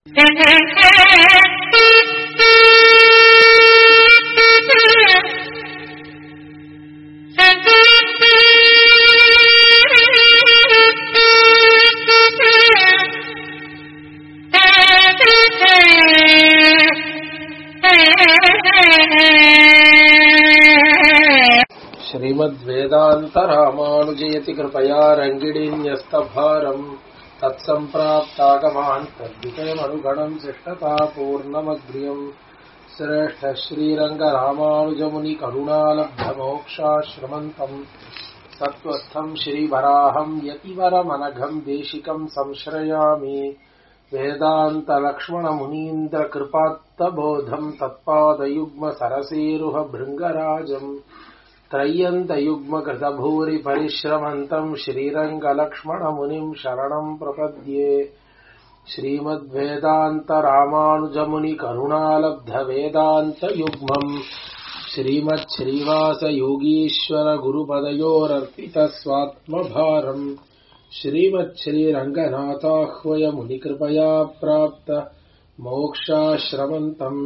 श्रीमद्वेदान्तरामानुजयति कृपया रङ्गिणीन्यस्तभारम् तत्सम्प्राप्तागमान् तद्विषयमनुगणम् शिष्टतापूर्णमग्र्यम् श्रेष्ठ श्रीरङ्गरामानुजमुनिकरुणालब्धमोक्षाश्रमन्तम् सत्त्वस्थम् श्रीवराहम् यतिवरमनघम् देशिकम् संश्रयामि वेदान्तलक्ष्मणमुनीन्द्रकृपात्तबोधम् तत्पादयुग्मसरसेरुहभृङ्गराजम् त्रय्यन्तयुग्मकृतभूरिपरिश्रमन्तम् श्रीरङ्गलक्ष्मणमुनिम् शरणम् प्रपद्ये श्रीमद्वेदान्तरामानुजमुनिकरुणालब्धवेदान्तयुग्मम् श्रीमच्छ्रीवासयोगीश्वरगुरुपदयोरर्पितस्वात्मभारम् श्रीमच्छ्रीरङ्गनाथाह्वयमुनिकृपया प्राप्त मोक्षाश्रमन्तम्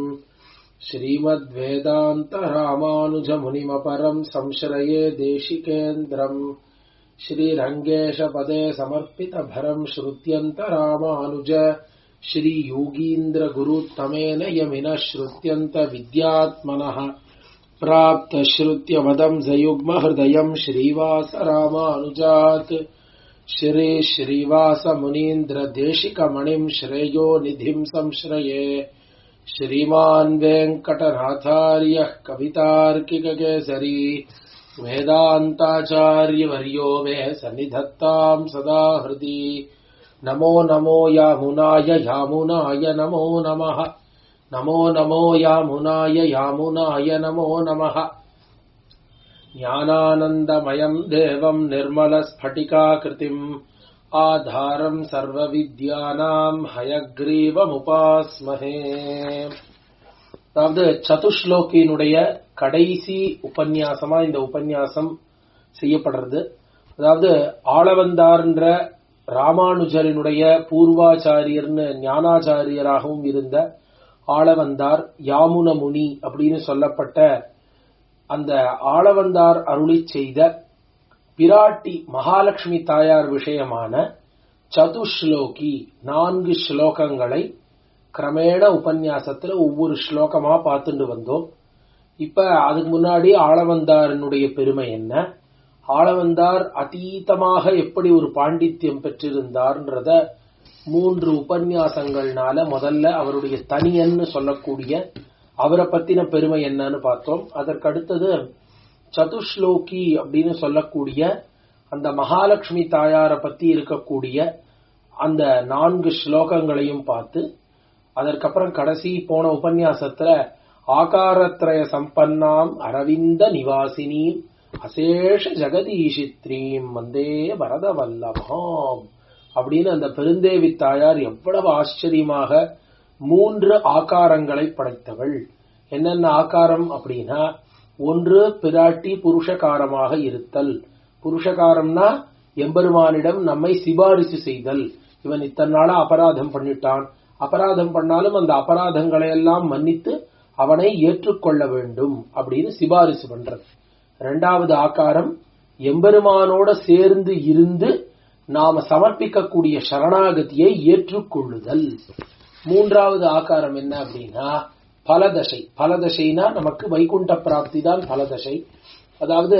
श्रीमद्वेदान्तरामानुजमुनिमपरम् संश्रये देशिकेन्द्रम् श्रीरङ्गेशपदे समर्पितभरम् श्रुत्यन्तरामानुज श्रीयोगीन्द्रगुरुत्तमेन यमिनः श्रुत्यन्तविद्यात्मनः प्राप्तश्रुत्यवदम् सयुग्महृदयम् श्रीवासरामानुजात् श्री श्रीवासमुनीन्द्रदेशिकमणिम् श्रेयो निधिम् संश्रये श्रीमान् वेङ्कटनाथार्यः कवितार्किककेसरी वेदान्ताचार्यवर्यो मे सन्निधत्ताम् सदा हृदि नमो नमो यामुनाय यामुनाय नमो नमः नमो नमो यामुनाय यामुनाय नमो नमः ज्ञानानन्दमयम् देवम् निर्मलस्फटिकाकृतिम् ஆதாரம் சர்வ வித்யானாம் ஹயக்ரீவமுபாஸ்மஹே அதாவது சதுஷ்லோகியினுடைய கடைசி உபன்யாசமா இந்த உபன்யாசம் செய்யப்படுறது அதாவது ஆளவந்தார்ன்ற ராமானுஜரினுடைய பூர்வாச்சாரியர்னு ஞானாச்சாரியராகவும் இருந்த ஆளவந்தார் யாமுன முனி அப்படின்னு சொல்லப்பட்ட அந்த ஆளவந்தார் அருளி செய்த பிராட்டி மகாலட்சுமி தாயார் விஷயமான சதுஸ்லோகி நான்கு ஸ்லோகங்களை கிரமேண உபன்யாசத்துல ஒவ்வொரு ஸ்லோகமா பார்த்துட்டு வந்தோம் இப்ப அதுக்கு முன்னாடி ஆளவந்தாரனுடைய பெருமை என்ன ஆளவந்தார் அதீதமாக எப்படி ஒரு பாண்டித்யம் பெற்றிருந்தார்ன்றத மூன்று உபன்யாசங்கள்னால முதல்ல அவருடைய தனியன்னு சொல்லக்கூடிய அவரை பத்தின பெருமை என்னன்னு பார்த்தோம் அதற்கு அடுத்தது சதுஸ்லோகி அப்படின்னு சொல்லக்கூடிய அந்த மகாலட்சுமி தாயார பத்தி இருக்கக்கூடிய அந்த நான்கு ஸ்லோகங்களையும் பார்த்து அதற்கப்புறம் கடைசி போன உபன்யாசத்துல ஆகாரத்ரய சம்பன்னாம் அரவிந்த நிவாசினி அசேஷ ஜெகதீஷித்ரீம் வந்தே வரத வல்லபாம் அப்படின்னு அந்த பெருந்தேவி தாயார் எவ்வளவு ஆச்சரியமாக மூன்று ஆகாரங்களை படைத்தவள் என்னென்ன ஆகாரம் அப்படின்னா ஒன்று பிராட்டி புருஷகாரமாக இருத்தல் புருஷகாரம்னா எம்பெருமானிடம் நம்மை சிபாரிசு செய்தல் இவன் இத்தனை நாளா அபராதம் பண்ணிட்டான் அபராதம் பண்ணாலும் அந்த அபராதங்களை எல்லாம் மன்னித்து அவனை ஏற்றுக்கொள்ள வேண்டும் அப்படின்னு சிபாரிசு பண்றது இரண்டாவது ஆக்காரம் எம்பெருமானோட சேர்ந்து இருந்து நாம சமர்ப்பிக்கக்கூடிய சரணாகதியை ஏற்றுக்கொள்ளுதல் மூன்றாவது ஆக்காரம் என்ன அப்படின்னா பலதசை பலதசைனா நமக்கு வைகுண்ட பிராப்தி தான் பலதசை அதாவது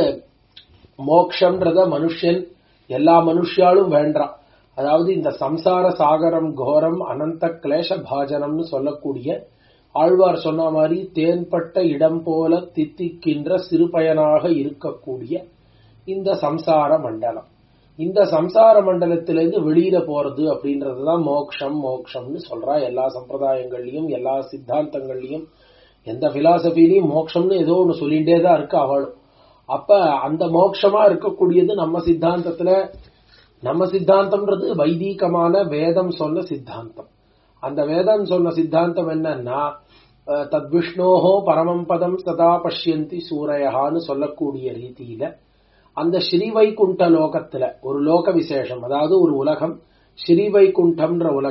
மோக்ஷன்றத மனுஷன் எல்லா மனுஷியாலும் வேண்டாம் அதாவது இந்த சம்சார சாகரம் கோரம் அனந்த கிளேச பாஜனம்னு சொல்லக்கூடிய ஆழ்வார் சொன்ன மாதிரி தேன்பட்ட இடம் போல தித்திக்கின்ற சிறுபயனாக இருக்கக்கூடிய இந்த சம்சார மண்டலம் இந்த சம்சார மண்டலத்திலிருந்து வெளியில போறது அப்படின்றதுதான் மோக்ஷம் மோக்ஷம்னு சொல்றா எல்லா சம்பிரதாயங்கள்லயும் எல்லா சித்தாந்தங்கள்லயும் எந்த பிலாசபிலையும் மோக்ஷம்னு ஏதோ ஒண்ணு சொல்லிட்டே தான் இருக்கு அவளும் அப்ப அந்த மோக்ஷமா இருக்கக்கூடியது நம்ம சித்தாந்தத்துல நம்ம சித்தாந்தம்ன்றது வைதீகமான வேதம் சொன்ன சித்தாந்தம் அந்த வேதம் சொன்ன சித்தாந்தம் என்னன்னா தத்விஷ்ணோஹோ பரமம் பதம் சதா பஷ்யந்தி சூரையகான்னு சொல்லக்கூடிய ரீதியில அந்த ஸ்ரீவைகுண்ட லோகத்துல ஒரு லோக விசேஷம் அதாவது ஒரு உலகம் ஸ்ரீவைகுண்டம்ன்ற உலகம்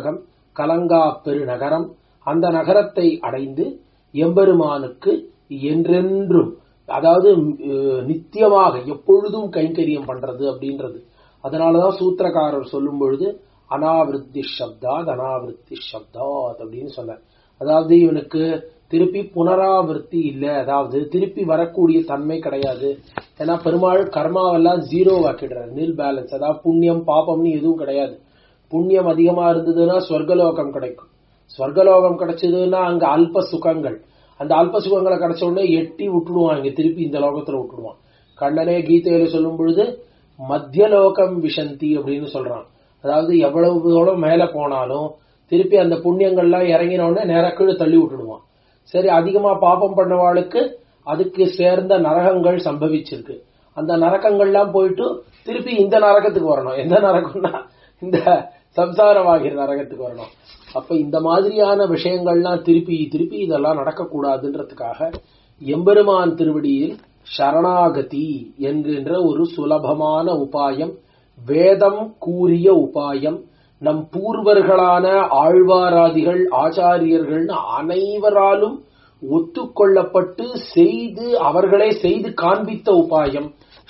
கலங்கா பெருநகரம் அந்த நகரத்தை அடைந்து எம்பெருமானுக்கு என்றென்றும் அதாவது அஹ், நித்தியமாக எப்பொழுதும் கைங்கரியம் பண்றது அப்படின்றது அதனாலதான் சூத்திரக்காரர் சொல்லும் பொழுது அனாவிருத்தி சப்தாத் அனாவிருத்தி சப்தாத் அப்படின்னு சொன்னார் அதாவது இவனுக்கு திருப்பி புனராவிருத்தி இல்ல அதாவது திருப்பி வரக்கூடிய தன்மை கிடையாது ஏன்னா பெருமாள் கர்மாவெல்லாம் ஜீரோ ஆக்கிடுறாரு நில் பேலன்ஸ் அதாவது புண்ணியம் பாபம்னு எதுவும் கிடையாது புண்ணியம் அதிகமா இருந்ததுன்னா ஸ்வர்கலோகம் கிடைக்கும் ஸ்வர்கலோகம் கிடைச்சதுன்னா அங்க அல்ப சுகங்கள் அந்த அல்ப சுகங்களை கிடைச்ச உடனே எட்டி விட்டுடுவான் இங்க திருப்பி இந்த லோகத்துல விட்டுடுவான் கண்ணனே கீதையில சொல்லும் பொழுது மத்தியலோகம் விஷந்தி அப்படின்னு சொல்றான் அதாவது எவ்வளவு தூரம் மேல போனாலும் திருப்பி அந்த புண்ணியங்கள்லாம் இறங்கின உடனே நேரா கீழே தள்ளி விட்டுடுவான் சரி அதிகமா பாபம் பண்ணவாளுக்கு அதுக்கு சேர்ந்த நரகங்கள் சம்பவிச்சிருக்கு அந்த நரகங்கள்லாம் போயிட்டு திருப்பி இந்த நரகத்துக்கு வரணும் எந்த நரகம்னா இந்த சம்சாரமாகிற நரகத்துக்கு வரணும் அப்ப இந்த மாதிரியான விஷயங்கள்லாம் திருப்பி திருப்பி இதெல்லாம் நடக்கக்கூடாதுன்றதுக்காக எம்பெருமான் திருவடியில் சரணாகதி என்கின்ற ஒரு சுலபமான உபாயம் வேதம் கூறிய உபாயம் நம் பூர்வர்களான ஆழ்வாராதிகள் ஆச்சாரியர்கள்னு அனைவராலும் ஒத்துக்கொள்ளப்பட்டு செய்து அவர்களே செய்து காண்பித்த உபாயம்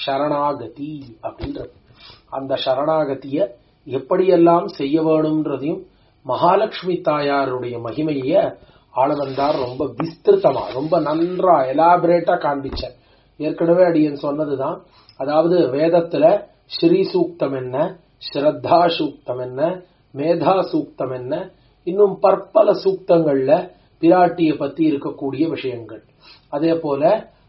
சரணாகதி அப்படின்றது அந்த சரணாகதிய எப்படியெல்லாம் செய்ய வேணும்ன்றதையும் மகாலட்சுமி தாயாருடைய மகிமைய ஆளவந்தார் ரொம்ப விஸ்திருத்தமா ரொம்ப நன்றா எலாபரேட்டா காண்பிச்ச ஏற்கனவே அடியன் சொன்னதுதான் அதாவது வேதத்துல ஸ்ரீ சூக்தம் என்ன ஸ்ரத்தா சூக்தம் என்ன மேதா சூக்தம் என்ன இன்னும் பற்பல சூக்தங்கள்ல பிராட்டிய பத்தி இருக்கக்கூடிய விஷயங்கள் அதே போல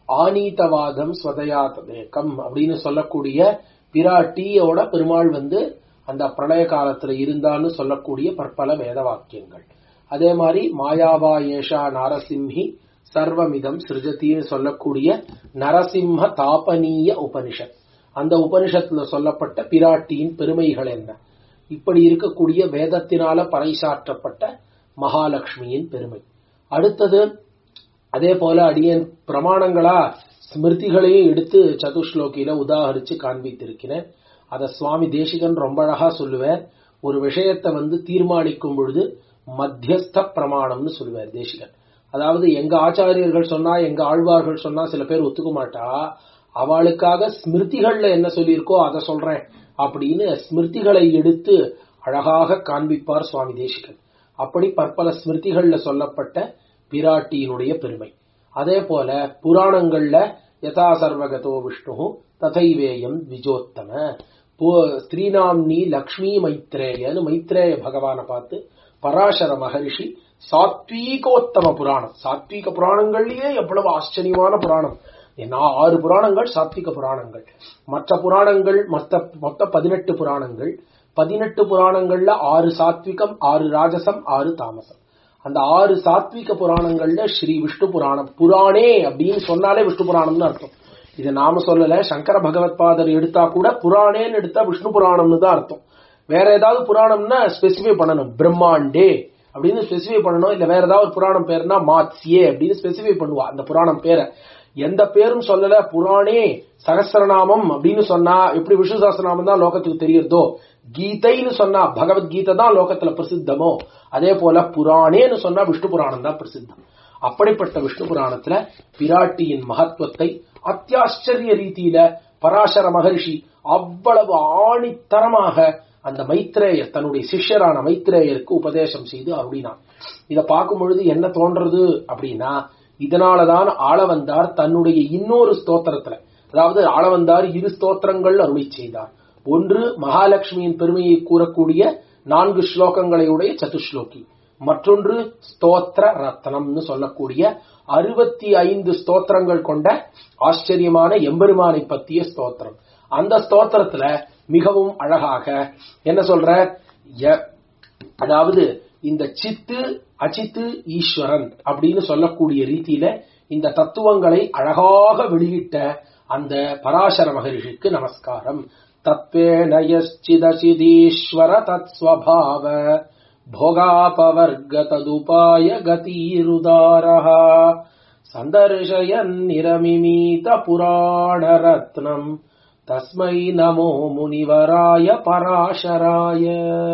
ஆனீதவாதம் ஸ்வதயாதேகம் அப்படின்னு சொல்லக்கூடிய பிராட்டியோட பெருமாள் வந்து அந்த பிரளய காலத்துல இருந்தான்னு சொல்லக்கூடிய பற்பல வேத வாக்கியங்கள் அதே மாதிரி மாயாவா ஏஷா நாரசிம்ஹி சர்வமிதம் சிருஜத்தின்னு சொல்லக்கூடிய நரசிம்ம தாபனீய உபனிஷத் அந்த உபனிஷத்துல சொல்லப்பட்ட பிராட்டியின் பெருமைகள் என்ன இப்படி இருக்கக்கூடிய வேதத்தினால பறைசாற்றப்பட்ட மகாலட்சுமியின் பெருமை அடுத்தது அதே போல அடியன் பிரமாணங்களா ஸ்மிருதிகளையும் எடுத்து சதுஸ்லோகியில உதாகரிச்சு காண்பித்திருக்கிறேன் அத சுவாமி தேசிகன் ரொம்ப அழகா சொல்லுவார் ஒரு விஷயத்தை வந்து தீர்மானிக்கும் பொழுது மத்தியஸ்த பிரமாணம்னு சொல்லுவார் தேசிகன் அதாவது எங்க ஆச்சாரியர்கள் சொன்னா எங்க ஆழ்வார்கள் சொன்னா சில பேர் ஒத்துக்க மாட்டா அவளுக்காக ஸ்மிருதிகள்ல என்ன சொல்லியிருக்கோ அதை சொல்றேன் அப்படின்னு ஸ்மிருதிகளை எடுத்து அழகாக காண்பிப்பார் சுவாமி தேசிகன் அப்படி பற்பல ஸ்மிருதிகள்ல சொல்லப்பட்ட பிராட்டியினுடைய பெருமை அதே போல புராணங்கள்ல யதா சர்வகதோ விஷ்ணு ததைவேயம் விஜோத்தம ஸ்ரீநாம்னி லக்ஷ்மி மைத்ரேயன்னு மைத்ரேய பகவானை பார்த்து பராசர மகரிஷி சாத்வீகோத்தம புராணம் சாத்வீக புராணங்கள்லயே எவ்வளவு ஆச்சரியமான புராணம் ஏன்னா ஆறு புராணங்கள் சாத்விக புராணங்கள் மற்ற புராணங்கள் மொத்த மொத்த பதினெட்டு புராணங்கள் பதினெட்டு புராணங்கள்ல ஆறு சாத்விகம் ஆறு ராஜசம் ஆறு தாமசம் அந்த ஆறு சாத்விக புராணங்கள்ல ஸ்ரீ விஷ்ணு புராணம் புராணே அப்படின்னு சொன்னாலே விஷ்ணு புராணம்னு அர்த்தம் இது நாம சொல்லல சங்கர பகவத் பாதர் எடுத்தா கூட புராணேன்னு எடுத்தா விஷ்ணு புராணம்னு தான் அர்த்தம் வேற ஏதாவது புராணம்னா ஸ்பெசிஃபை பண்ணணும் பிரம்மாண்டே அப்படின்னு ஸ்பெசிஃபை பண்ணணும் இல்ல வேற ஏதாவது ஒரு புராணம் பேருனா மாத்ஸ்யே அப்படின்னு ஸ்பெசிஃபை பண்ணுவா அந்த புராணம் பேரை எந்த பேரும் சொல்லல புராணே சகசிரநாமம் அப்படின்னு சொன்னா எப்படி விஷ்ணு சகசிரநாமம் தான் லோகத்துக்கு தெரியறதோ கீதைன்னு சொன்னா பகவத்கீதை தான் லோகத்துல பிரசித்தமோ அதே போல புராணேன்னு சொன்னா விஷ்ணு புராணம் தான் பிரசித்தம் அப்படிப்பட்ட விஷ்ணு புராணத்துல பிராட்டியின் மகத்துவத்தை அத்தியாச்சரிய ரீதியில பராசர மகரிஷி அவ்வளவு ஆணித்தரமாக அந்த மைத்ரேயர் தன்னுடைய சிஷ்யரான மைத்ரேயருக்கு உபதேசம் செய்து அருளினான் இத பார்க்கும் பொழுது என்ன தோன்றது அப்படின்னா இதனாலதான் ஆளவந்தார் தன்னுடைய இன்னொரு ஸ்தோத்திரத்துல அதாவது ஆளவந்தார் இரு ஸ்தோத்திரங்கள் அருளி செய்தார் ஒன்று மகாலட்சுமியின் பெருமையை கூறக்கூடிய நான்கு ஸ்லோகங்களை உடைய சதுஸ்லோகி மற்றொன்று ஸ்தோத்திர ரத்னம்னு சொல்லக்கூடிய அறுபத்தி ஐந்து ஸ்தோத்திரங்கள் கொண்ட ஆச்சரியமான எம்பெருமானை பற்றிய ஸ்தோத்திரம் அந்த ஸ்தோத்திரத்துல மிகவும் அழகாக என்ன சொல்ற அதாவது இந்த சித்து அச்சித்து ஈஸ்வரன் அப்படின்னு சொல்லக்கூடிய ரீதியில இந்த தத்துவங்களை அழகாக வெளியிட்ட அந்த பராசர மகரிஷிக்கு நமஸ்காரம் தத்வேனயச்சிதசிதீஸ்வர தத்ஸ்வபாவ भोगापवर्ग तदुपाय गतीरुदारः सन्दर्शयन् निरमिमीत पुराणरत्नम् तस्मै नमो मुनिवराय पराशराय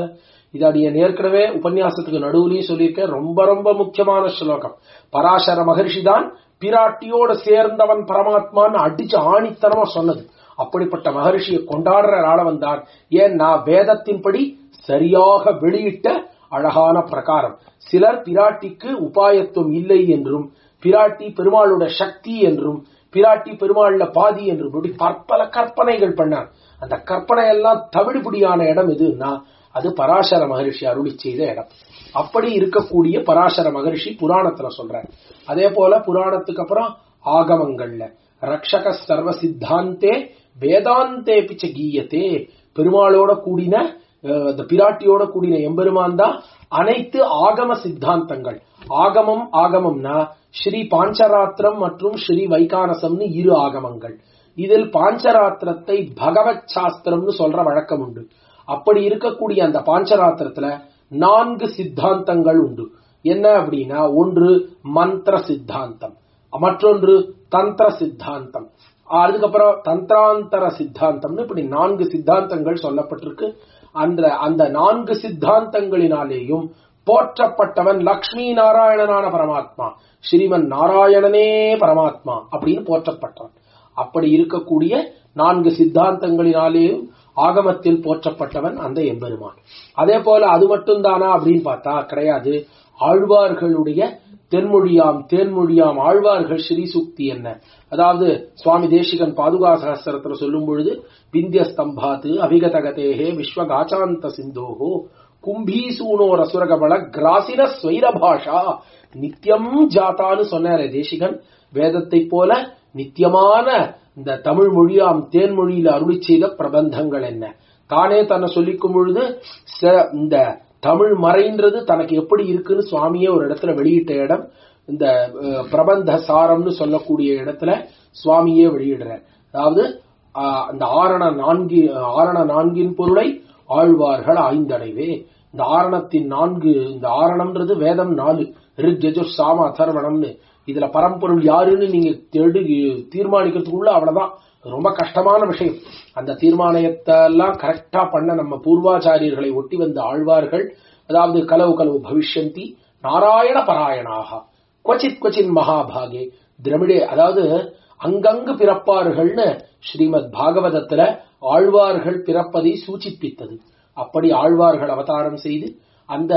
இது அடிய ஏற்கனவே உபன்யாசத்துக்கு நடுவுலயும் சொல்லியிருக்கேன் ரொம்ப ரொம்ப முக்கியமான ஸ்லோகம் பராசர மகர்ஷி தான் பிராட்டியோட சேர்ந்தவன் பரமாத்மான்னு அடிச்சு ஆணித்தனமா சொன்னது அப்படிப்பட்ட மகர்ஷியை கொண்டாடுற ஆளவன் தான் ஏன்னா வேதத்தின்படி சரியாக வெளியிட்ட அழகான பிரகாரம் சிலர் பிராட்டிக்கு உபாயத்துவம் இல்லை என்றும் பிராட்டி பெருமாளோட சக்தி என்றும் பிராட்டி பெருமாள்ல பாதி என்றும் இப்படி பற்பல கற்பனைகள் பண்ணார் அந்த கற்பனை எல்லாம் தவிடுபடியான இடம் எதுன்னா அது பராசர மகரிஷி அருளி செய்த இடம் அப்படி இருக்கக்கூடிய பராசர மகரிஷி புராணத்துல சொல்றார் அதே போல புராணத்துக்கு அப்புறம் ஆகமங்கள்ல ரக்ஷக சர்வ சித்தாந்தே வேதாந்தே பிச்ச கீயத்தே பெருமாளோட கூடின அஹ், அந்த பிராட்டியோட கூடின எம்பெருமான் தான் அனைத்து ஆகம சித்தாந்தங்கள் ஆகமம் ஆகமம்னா ஸ்ரீ பாஞ்சராத்திரம் மற்றும் ஸ்ரீ வைகானசம்னு இரு ஆகமங்கள் இதில் பாஞ்சராத்திரத்தை பகவத் சாஸ்திரம்னு சொல்ற வழக்கம் உண்டு அப்படி இருக்கக்கூடிய அந்த பாஞ்சராத்திரத்துல நான்கு சித்தாந்தங்கள் உண்டு என்ன அப்படின்னா ஒன்று மந்திர சித்தாந்தம் மற்றொன்று தந்திர சித்தாந்தம் அதுக்கப்புறம் தந்திராந்தர சித்தாந்தம்னு இப்படி நான்கு சித்தாந்தங்கள் சொல்லப்பட்டிருக்கு அந்த அந்த நான்கு சித்தாந்தங்களினாலேயும் போற்றப்பட்டவன் லக்ஷ்மி நாராயணனான பரமாத்மா ஸ்ரீமன் நாராயணனே பரமாத்மா அப்படின்னு போற்றப்பட்டவன் அப்படி இருக்கக்கூடிய நான்கு சித்தாந்தங்களினாலேயும் ஆகமத்தில் போற்றப்பட்டவன் அந்த எம்பெருமான் அதே போல அது மட்டும் தானா அப்படின்னு பார்த்தா கிடையாது ஆழ்வார்களுடைய தென்மொழியாம் தேன்மொழியாம் ஆழ்வார்கள் ஸ்ரீ சுக்தி என்ன அதாவது சுவாமி தேசிகன் பாதுகா சகஸ்திரத்துல சொல்லும் பொழுது விந்திய ஸ்தம்பாத்து அபிகதகதேகே விஸ்வகாச்சாந்த சிந்தோகோ கும்பீசூனோ ரசுரகபல கிராசின ஸ்வைரபாஷா நித்தியம் ஜாத்தான்னு சொன்னாரே தேசிகன் வேதத்தை போல நித்தியமான இந்த தமிழ் மொழியாம் தேன்மொழியில அருளி செய்த பிரபந்தங்கள் என்ன தானே தன்னை சொல்லிக்கும் பொழுது ச- இந்த தமிழ் மறைன்றது தனக்கு எப்படி இருக்குன்னு சுவாமியே ஒரு இடத்துல வெளியிட்ட இடம் இந்த அஹ், பிரபந்த சாரம்னு சொல்லக்கூடிய இடத்துல சுவாமியே வெளியிடுறார் அதாவது ஆஹ், அந்த ஆரண நான்கு ஆரண நான்கின் பொருளை ஆழ்வார்கள் ஆய்ந்தடைவே இந்த ஆரணத்தின் நான்கு இந்த ஆரணம்ன்றது வேதம் நாலு ரிக் ஜஜுர் சாம அதர்வணம்னு இதுல பரம்பொருள் யாருன்னு நீங்க தேடி தீர்மானிக்கிறதுக்குள்ள அவ்வளவுதான் ரொம்ப கஷ்டமான விஷயம் அந்த தீர்மானத்தை எல்லாம் கரெக்டா பண்ண நம்ம பூர்வாச்சாரியர்களை ஒட்டி வந்த ஆழ்வார்கள் அதாவது கலவு கலவு பவிஷ்யந்தி நாராயண பராயணாக கொச்சித் கொச்சின் மகாபாகே திரமிடே அதாவது அங்கங்கு பிறப்பார்கள்னு ஸ்ரீமத் பாகவதத்துல ஆழ்வார்கள் பிறப்பதை சூச்சிப்பித்தது அப்படி ஆழ்வார்கள் அவதாரம் செய்து அந்த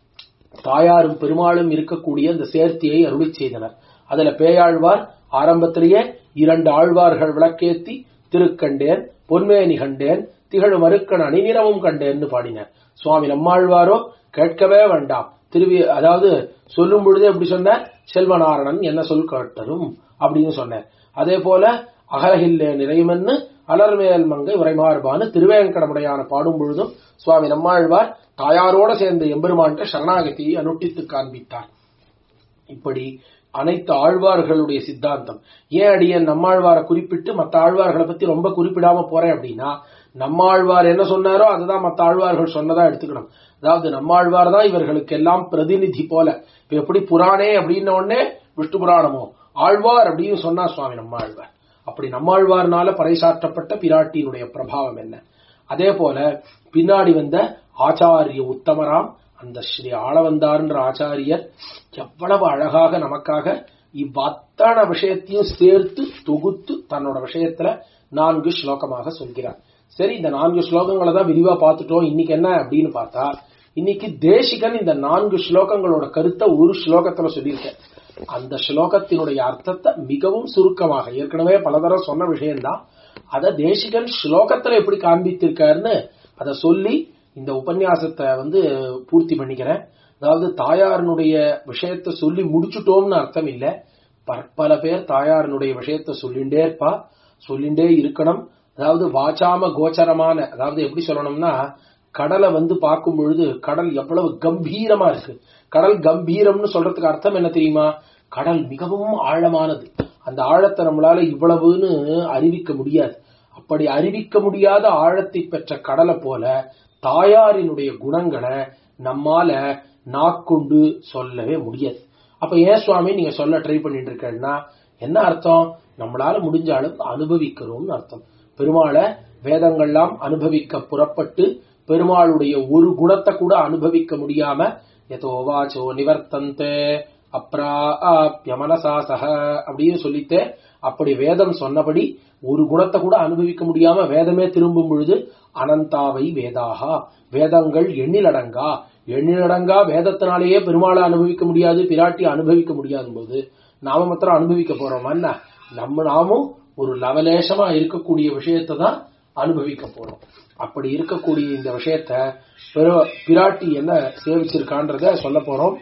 தாயாரும் பெருமாளும் இருக்கக்கூடிய அந்த சேர்த்தியை அருளி செய்தனர் அதுல பேயாழ்வார் ஆரம்பத்திலேயே இரண்டு ஆழ்வார்கள் விளக்கேத்தி திருக்கண்டேன் பொன்மேனி கண்டேன் திகழ் மறுக்கன் அணிநிறமும் கண்டேன்னு பாடினார் சுவாமி நம்மாழ்வாரோ கேட்கவே வேண்டாம் திருவி அதாவது சொல்லும் பொழுதே எப்படி சொன்ன செல்வநாரணன் என்ன சொல் கேட்டரும் அப்படின்னு சொன்னார் அதே போல அகலகில்லே நிறையுமென்னு அலர்மேல் மங்கை உரைமார்பான்னு திருவேங்கடமுடையான பாடும் பொழுதும் சுவாமி நம்மாழ்வார் தாயாரோட சேர்ந்த எம்பெருமான்ட்ட சரணாகதியை அனுட்டித்து காண்பித்தார் இப்படி அனைத்து ஆழ்வார்களுடைய சித்தாந்தம் ஏன் அடியன் நம்மாழ்வாரை குறிப்பிட்டு மத்த ஆழ்வார்களை பத்தி ரொம்ப குறிப்பிடாம போறேன் அப்படின்னா நம்மாழ்வார் என்ன சொன்னாரோ அதுதான் மத்த ஆழ்வார்கள் சொன்னதா எடுத்துக்கணும் அதாவது நம்மாழ்வார் தான் இவர்களுக்கு எல்லாம் பிரதிநிதி போல இப்ப எப்படி புராணே அப்படின்ன உடனே விஷ்ணு புராணமோ ஆழ்வார் அப்படின்னு சொன்னா சுவாமி நம்மாழ்வார் அப்படி நம்மாழ்வார்னால பறைசாற்றப்பட்ட பிராட்டியினுடைய பிரபாவம் என்ன அதே போல பின்னாடி வந்த ஆச்சாரிய உத்தமராம் அந்த ஸ்ரீ ஆளவந்தார்ன்ற ஆச்சாரியர் எவ்வளவு அழகாக நமக்காக இவ்வத்தன விஷயத்தையும் சேர்த்து தொகுத்து தன்னோட விஷயத்துல நான்கு ஸ்லோகமாக சொல்கிறார் சரி இந்த நான்கு ஸ்லோகங்களை தான் விரிவா பார்த்துட்டோம் இன்னைக்கு என்ன அப்படின்னு பார்த்தா இன்னைக்கு தேசிகன் இந்த நான்கு ஸ்லோகங்களோட கருத்தை ஒரு ஸ்லோகத்துல சொல்லியிருக்கேன் அந்த ஸ்லோகத்தினுடைய அர்த்தத்தை மிகவும் சுருக்கமாக ஏற்கனவே பலதரம் சொன்ன விஷயம்தான் அத தேசிகன் ஸ்லோகத்துல எப்படி காண்பித்திருக்காருன்னு அதை சொல்லி இந்த உபன்யாசத்தை வந்து பூர்த்தி பண்ணிக்கிறேன் அதாவது தாயாரினுடைய விஷயத்தை சொல்லி முடிச்சுட்டோம்னு அர்த்தம் இல்ல பற்பல பேர் தாயாரினுடைய விஷயத்தை சொல்லிண்டே இருப்பா சொல்லிண்டே இருக்கணும் அதாவது வாச்சாம கோச்சரமான அதாவது எப்படி சொல்லணும்னா கடலை வந்து பார்க்கும் பொழுது கடல் எவ்வளவு கம்பீரமா இருக்கு கடல் கம்பீரம்னு சொல்றதுக்கு அர்த்தம் என்ன தெரியுமா கடல் மிகவும் ஆழமானது அந்த ஆழத்தை நம்மளால இவ்வளவுன்னு அறிவிக்க முடியாது அப்படி அறிவிக்க முடியாத ஆழத்தை பெற்ற கடலை போல தாயாரினுடைய குணங்களை நம்மால நாக்கொண்டு சொல்லவே முடியாது அப்ப ஏன் சுவாமி நீங்க சொல்ல ட்ரை பண்ணிட்டு இருக்கேன்னா என்ன அர்த்தம் நம்மளால முடிஞ்ச அளவு அனுபவிக்கிறோம்னு அர்த்தம் பெருமாளை வேதங்கள்லாம் அனுபவிக்க புறப்பட்டு பெருமாளுடைய ஒரு குணத்தை கூட அனுபவிக்க முடியாம எதோவாச்சோ நிவர்த்தந்தே அப்ராப்ய மனசா சக அப்படின்னு சொல்லிட்டு அப்படி வேதம் சொன்னபடி ஒரு குணத்தை கூட அனுபவிக்க முடியாம வேதமே திரும்பும் பொழுது அனந்தாவை வேதாகா வேதங்கள் எண்ணிலடங்கா எண்ணிலடங்கா வேதத்தினாலேயே பெருமாளை அனுபவிக்க முடியாது பிராட்டி அனுபவிக்க முடியாத போது நாம மாத்திரம் அனுபவிக்க போறோமா என்ன நம்ம நாமும் ஒரு லவலேசமா இருக்கக்கூடிய விஷயத்தை தான் அனுபவிக்க போறோம் அப்படி இருக்கக்கூடிய இந்த விஷயத்த பிற- பிராட்டி என்ன சேவிச்சிருக்கான்றத சொல்ல போறோம்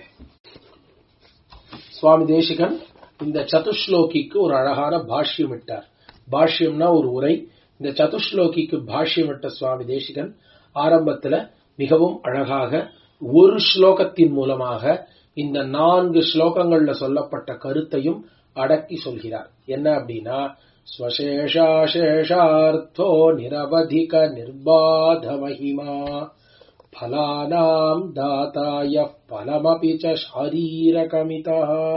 சுவாமி தேசிகன் இந்த சதுஸ்லோகிக்கு ஒரு அழகான பாஷ்யம் இட்டார் பாஷ்யம்னா ஒரு உரை இந்த சதுஸ்லோகிக்கு பாஷ்யம் இட்ட சுவாமி தேசிகன் ஆரம்பத்துல மிகவும் அழகாக ஒரு ஸ்லோகத்தின் மூலமாக இந்த நான்கு ஸ்லோகங்கள்ல சொல்லப்பட்ட கருத்தையும் அடக்கி சொல்கிறார் என்ன அப்படின்னா ஸ்வசேஷாசேஷார்த்தோ நிரவதிக நிர்பாத மகிமா फलानाम् दाताय பலமபி ச சாரீரகமிதா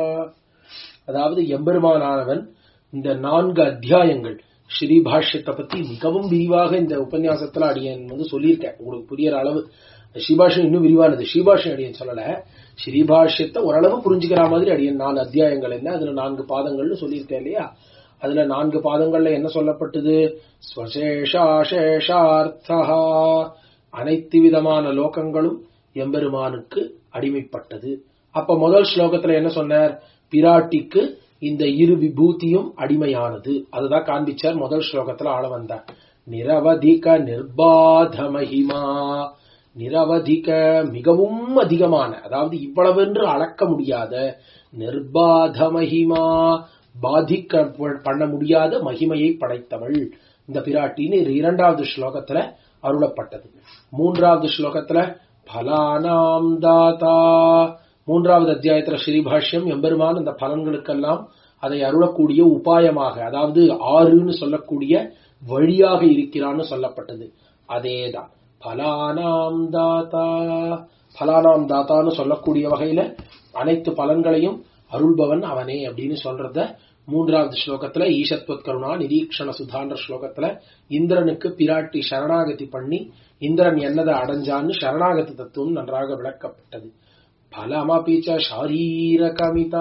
அதாவது எம்பெருமானானவன் இந்த நான்கு அத்தியாயங்கள் ஸ்ரீபாஷ்யத்தை பத்தி மிகவும் விரிவாக இந்த உபன்யாசத்துல அடியன் வந்து சொல்லியிருக்கேன் உங்களுக்கு புரியற அளவு ஸ்ரீபாஷ்யம் இன்னும் விரிவானது ஸ்ரீபாஷ்யம் அடியன் சொல்லல ஸ்ரீபாஷ்யத்தை ஓரளவு புரிஞ்சுக்கிற மாதிரி அடியன் நாலு அத்தியாயங்கள் என்ன அதுல நான்கு பாதங்கள்னு சொல்லியிருக்கேன் இல்லையா அதுல நான்கு பாதங்கள்ல என்ன சொல்லப்பட்டது ஸ்வசேஷாசேஷார்த்தா அனைத்து விதமான லோகங்களும் எம்பெருமானுக்கு அடிமைப்பட்டது அப்ப முதல் ஸ்லோகத்துல என்ன சொன்னார் பிராட்டிக்கு இந்த இரு விபூதியும் அடிமையானது அதுதான் காண்பிச்சார் முதல் ஸ்லோகத்துல ஆள வந்தார் நிரவதிக நிர்பாத மகிமா நிரவதிக மிகவும் அதிகமான அதாவது இவ்வளவென்று அளக்க முடியாத நிர்பாத மகிமா பாதிக்க பண்ண முடியாத மகிமையை படைத்தவள் இந்த பிராட்டின்னு இரண்டாவது ஸ்லோகத்துல அருளப்பட்டது மூன்றாவது ஸ்லோகத்துல பலானாம் தாதா மூன்றாவது அத்தியாயத்துல ஸ்ரீபாஷ்யம் எம்பெருமான் இந்த பலன்களுக்கெல்லாம் அதை அருளக்கூடிய உபாயமாக அதாவது ஆறுன்னு சொல்லக்கூடிய வழியாக இருக்கிறான்னு சொல்லப்பட்டது அதேதான் பலானாம் தாத்தா பலானாம் தாத்தான்னு சொல்லக்கூடிய வகையில அனைத்து பலன்களையும் அருள்பவன் அவனே அப்படின்னு சொல்றத மூன்றாவது ஸ்லோகத்துல ஈசத்வத் கருணா நிரீக்ஷண சுதான்ற ஸ்லோகத்துல இந்திரனுக்கு பிராட்டி சரணாகதி பண்ணி இந்திரன் என்னதை அடைஞ்சான்னு சரணாகதி தத்துவம் நன்றாக விளக்கப்பட்டது பலமபிச்ச ஷாரீரகமிதா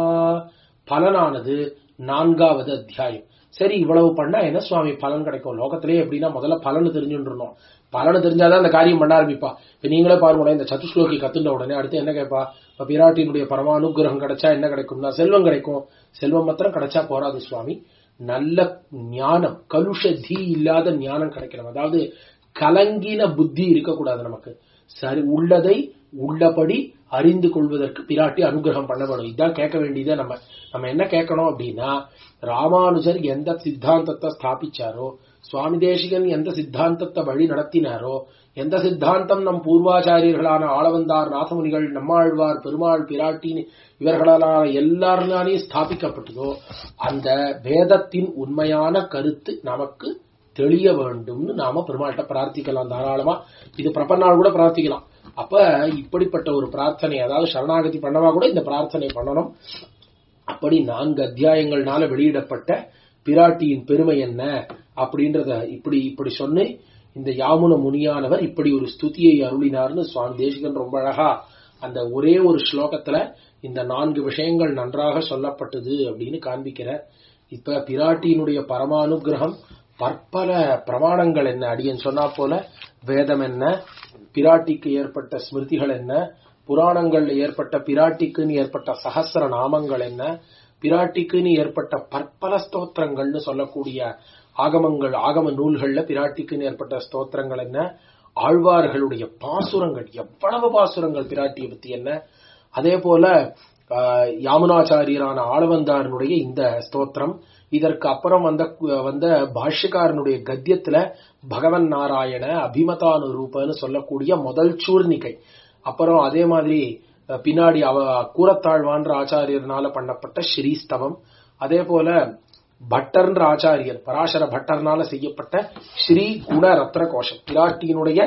பலனானது நான்காவது அத்தியாயம் சரி இவ்வளவு பண்ணா என்ன சுவாமி பலன் கிடைக்கும் லோகத்திலே எப்படின்னா முதல்ல பலன் தெரிஞ்சுருந்தோம் பலன் தெரிஞ்சாதான் அந்த காரியம் பண்ண ஆரம்பிப்பா இப்ப நீங்களே பாருங்க இந்த சதுஸ்லோகி கத்துட்ட உடனே அடுத்து என்ன கேட்பா இப்ப பிராட்டியினுடைய பரமானுகிரகம் கிடைச்சா என்ன கிடைக்கும்னா செல்வம் கிடைக்கும் செல்வம் மாத்திரம் கிடைச்சா போராது சுவாமி நல்ல ஞானம் கலுஷதி இல்லாத ஞானம் கிடைக்கணும் அதாவது கலங்கின புத்தி இருக்கக்கூடாது நமக்கு சரி உள்ளதை உள்ளபடி அறிந்து கொள்வதற்கு பிராட்டி அனுகிரகம் பண்ண வேணும் இதுதான் கேட்க வேண்டியதே நம்ம நம்ம என்ன கேட்கணும் அப்படின்னா ராமானுஜர் எந்த சித்தாந்தத்தை ஸ்தாபிச்சாரோ சுவாமி தேசிகன் எந்த சித்தாந்தத்தை வழி நடத்தினாரோ எந்த சித்தாந்தம் நம் பூர்வாச்சாரியர்களான ஆளவந்தார் நாதமுனிகள் நம்மாழ்வார் பெருமாள் பிராட்டின் இவர்களான எல்லாருனாலையும் ஸ்தாபிக்கப்பட்டதோ அந்த வேதத்தின் உண்மையான கருத்து நமக்கு தெளிய வேண்டும்னு நாம பெருமாள்கிட்ட பிரார்த்திக்கலாம் தாராளமா இது பிரபன்னாள் கூட பிரார்த்திக்கலாம் அப்ப இப்படிப்பட்ட ஒரு பிரார்த்தனை அதாவது சரணாகதி பண்ணவா கூட இந்த பிரார்த்தனை பண்ணணும் அப்படி நான்கு அத்தியாயங்கள்னால வெளியிடப்பட்ட பிராட்டியின் பெருமை என்ன அப்படின்றத இப்படி இப்படி சொன்னு இந்த யாமுன முனியானவர் இப்படி ஒரு ஸ்துதியை அருளினார்னு சுவாமி தேசிகன் ரொம்ப அழகா அந்த ஒரே ஒரு ஸ்லோகத்துல இந்த நான்கு விஷயங்கள் நன்றாக சொல்லப்பட்டது அப்படின்னு காண்பிக்கிறார் இப்ப பிராட்டியினுடைய பரமானுகிரகம் பற்பல பிரமாணங்கள் என்ன அடியன் சொன்னா போல வேதம் என்ன பிராட்டிக்கு ஏற்பட்ட ஸ்மிருதிகள் என்ன புராணங்கள்ல ஏற்பட்ட பிராட்டிக்குன்னு ஏற்பட்ட சகசிர நாமங்கள் என்ன பிராட்டிக்குன்னு ஏற்பட்ட பற்பல ஸ்தோத்திரங்கள்னு சொல்லக்கூடிய ஆகமங்கள் ஆகம நூல்கள்ல பிராட்டிக்குன்னு ஏற்பட்ட ஸ்தோத்திரங்கள் என்ன ஆழ்வார்களுடைய பாசுரங்கள் எவ்வளவு பாசுரங்கள் பிராட்டியை பத்தி என்ன அதே போல ஆஹ், யாமுனாச்சாரியரான ஆளவந்தாரனுடைய இந்த ஸ்தோத்திரம் இதற்கு அப்புறம் வந்த வந்த பாஷ்யக்காரனுடைய கத்தியத்துல பகவன் நாராயண அபிமதானுரூபன்னு சொல்லக்கூடிய முதல் சூர்ணிகை அப்புறம் அதே மாதிரி அஹ், பின்னாடி அவ கூரத்தாழ்வான்ற ஆச்சாரியர்னால பண்ணப்பட்ட ஸ்ரீஸ்தவம் அதே போல பட்டர்ன்ற ஆச்சாரியர் பராசர பட்டர்னால செய்யப்பட்ட ஸ்ரீ குண ரத்ன கோஷம் பிராட்டியினுடைய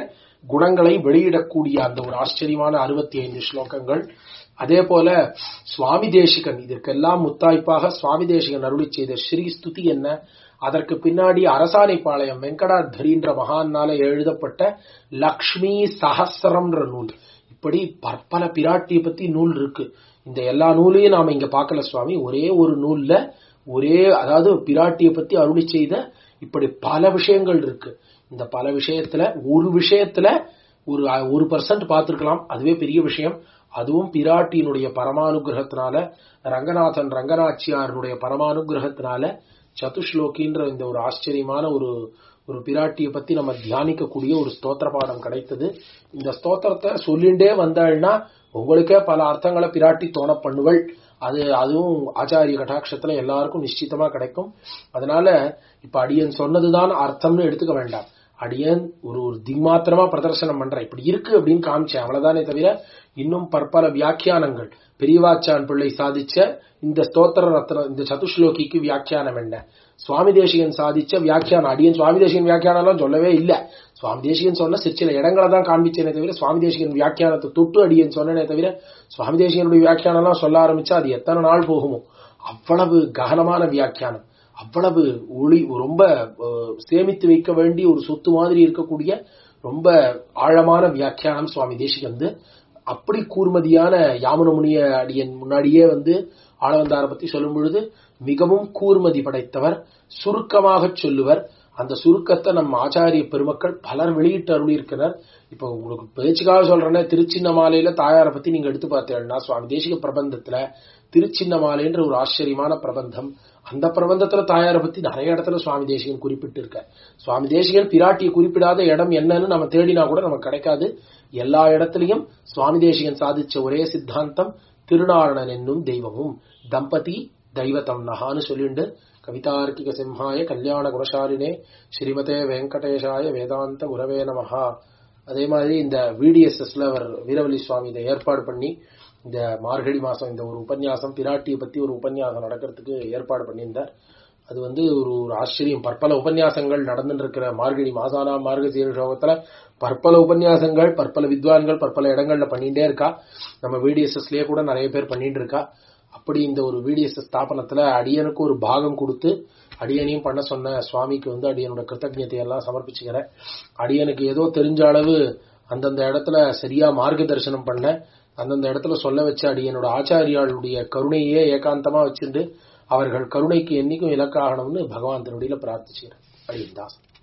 குணங்களை வெளியிடக்கூடிய அந்த ஒரு ஆச்சரியமான அறுபத்தி ஐந்து ஸ்லோகங்கள் அதே போல சுவாமி தேசிகன் இதற்கெல்லாம் முத்தாய்ப்பாக சுவாமி தேசிகன் அருளி செய்த ஸ்ரீ ஸ்துதி என்ன அதற்கு பின்னாடி அரசாணைப்பாளையம் வெங்கடாதரின்ற மகான்னால எழுதப்பட்ட லக்ஷ்மி சஹசிரம்ன்ற நூல் இப்படி பற்பல பிராட்டியை பத்தி நூல் இருக்கு இந்த எல்லா நூலையும் நாம இங்க பார்க்கல சுவாமி ஒரே ஒரு நூல்ல ஒரே அதாவது பிராட்டியை பத்தி அருளி செய்த இப்படி பல விஷயங்கள் இருக்கு இந்த பல விஷயத்துல ஒரு விஷயத்துல ஒரு ஒரு பர்சன்ட் பார்த்திருக்கலாம் அதுவே பெரிய விஷயம் அதுவும் பிராட்டியினுடைய பரமானுகிரகத்தினால ரங்கநாதன் ரங்கநாச்சியாருடைய பரமானுகிரகத்தினால சதுஷ்லோகின்ற இந்த ஒரு ஆச்சரியமான ஒரு ஒரு பிராட்டியை பத்தி நம்ம தியானிக்கக்கூடிய ஒரு ஸ்தோத்திர பாடம் கிடைத்தது இந்த ஸ்தோத்திரத்தை சொல்லிண்டே வந்தாள்னா உங்களுக்கே பல அர்த்தங்களை பிராட்டி தோண பண்ணுவள் அது அதுவும் ஆச்சாரிய கட்டாட்சத்துல எல்லாருக்கும் நிச்சயமா கிடைக்கும் அதனால இப்ப அடியன் சொன்னதுதான் அர்த்தம்னு எடுத்துக்க வேண்டாம் அடியன் ஒரு ஒரு திமாத்திரமா பிரதர்சனம் பண்றேன் இப்படி இருக்கு அப்படின்னு காமிச்சேன் அவ்வளவுதானே தவிர இன்னும் பற்பல வியாக்கியானங்கள் பெரியவாச்சான் பிள்ளை சாதிச்ச இந்த ஸ்தோத்திர ரத்ன இந்த சதுஸ்லோகிக்கு வியாக்கியானம் என்ன சுவாமி தேசிகன் சாதிச்ச வியாக்கியானம் அடியன் சுவாமி தேசிகன் வியாக்கியானம் சொல்லவே இல்ல சுவாமி தேசிகன் சொன்ன சில இடங்களை தான் காண்பிச்சேனே தவிர சுவாமி தேசிகன் வியாக்கியானத்தை தொட்டு அடியன் சொன்னனே தவிர சுவாமி தேசிகனுடைய வியாக்கியானம்லாம் சொல்ல ஆரம்பிச்சா அது எத்தனை நாள் போகுமோ அவ்வளவு ககனமான வியாக்கியானம் அவ்வளவு ஒளி ரொம்ப சேமித்து வைக்க வேண்டிய ஒரு சொத்து மாதிரி இருக்கக்கூடிய ரொம்ப ஆழமான வியாக்கியானம் சுவாமி தேசிகந்து அப்படி கூர்மதியான யாமனமுனிய அடியன் முன்னாடியே வந்து ஆளவந்தாரை பத்தி சொல்லும் பொழுது மிகவும் கூர்மதி படைத்தவர் சுருக்கமாக சொல்லுவர் அந்த சுருக்கத்தை நம்ம ஆச்சாரிய பெருமக்கள் பலர் வெளியிட்டு அருளியிருக்கிறார் இப்ப உங்களுக்கு பேச்சுக்காக சொல்றேன்னா திருச்சின்ன மாலையில தாயாரை பத்தி நீங்க எடுத்து பார்த்தீங்கன்னா சுவாமி தேசிக பிரபந்தத்துல திருச்சின்ன மாலைன்ற ஒரு ஆச்சரியமான பிரபந்தம் அந்த பிரபந்தத்துல தாயாரை பத்தி நிறைய இடத்துல சுவாமி தேசிகன் குறிப்பிட்டு இருக்க சுவாமி தேசிகன் பிராட்டியை குறிப்பிடாத இடம் என்னன்னு நம்ம தேடினா கூட நமக்கு கிடைக்காது எல்லா இடத்துலயும் சுவாமி தேசிகன் சாதிச்ச ஒரே சித்தாந்தம் திருநாரணன் என்னும் தெய்வமும் தம்பதி தெய்வத்தம் நகான்னு சொல்லிண்டு கவிதார்க்கிக சிம்ஹாய கல்யாண குணசாலினே ஸ்ரீமதே வெங்கடேஷாய வேதாந்த குரவே நமஹா அதே மாதிரி இந்த விடிஎஸ்எஸ்ல அவர் வீரவல்லி சுவாமி இதை ஏற்பாடு பண்ணி இந்த மார்கழி மாசம் இந்த ஒரு உபன்யாசம் பிராட்டியை பத்தி ஒரு உபன்யாசம் நடக்கிறதுக்கு ஏற்பாடு பண்ணியிருந்தார் அது வந்து ஒரு ஒரு ஆச்சரியம் பற்பல உபன்யாசங்கள் நடந்துட்டு இருக்கிற மார்கழி மாசானா மார்கசீர சோகத்துல பற்பல உபன்யாசங்கள் பற்பல வித்வான்கள் பற்பல இடங்கள்ல பண்ணிட்டே இருக்கா நம்ம விடிஎஸ்எஸ்லயே கூட நிறைய பேர் பண்ணிட்டு இருக்கா அப்படி இந்த ஒரு விடிஎஸ்எஸ் ஸ்தாபனத்துல அடியனுக்கு ஒரு பாகம் கொடுத்து அடியனையும் பண்ண சொன்ன சுவாமிக்கு வந்து அடியனோட கிருத்தஜத்தை எல்லாம் சமர்ப்பிச்சுக்கிறேன் அடியனுக்கு ஏதோ தெரிஞ்ச அளவு அந்தந்த இடத்துல சரியா மார்க்க தரிசனம் பண்ண அந்தந்த இடத்துல சொல்ல வச்ச அடியனோட ஆச்சாரியாளுடைய கருணையே ஏகாந்தமா வச்சிருந்து அவர்கள் கருணைக்கு என்னைக்கும் இலக்காகணும்னு பகவான் திருவடியில பிரார்த்திச்சுக்கிறேன் அடியன் தாஸ்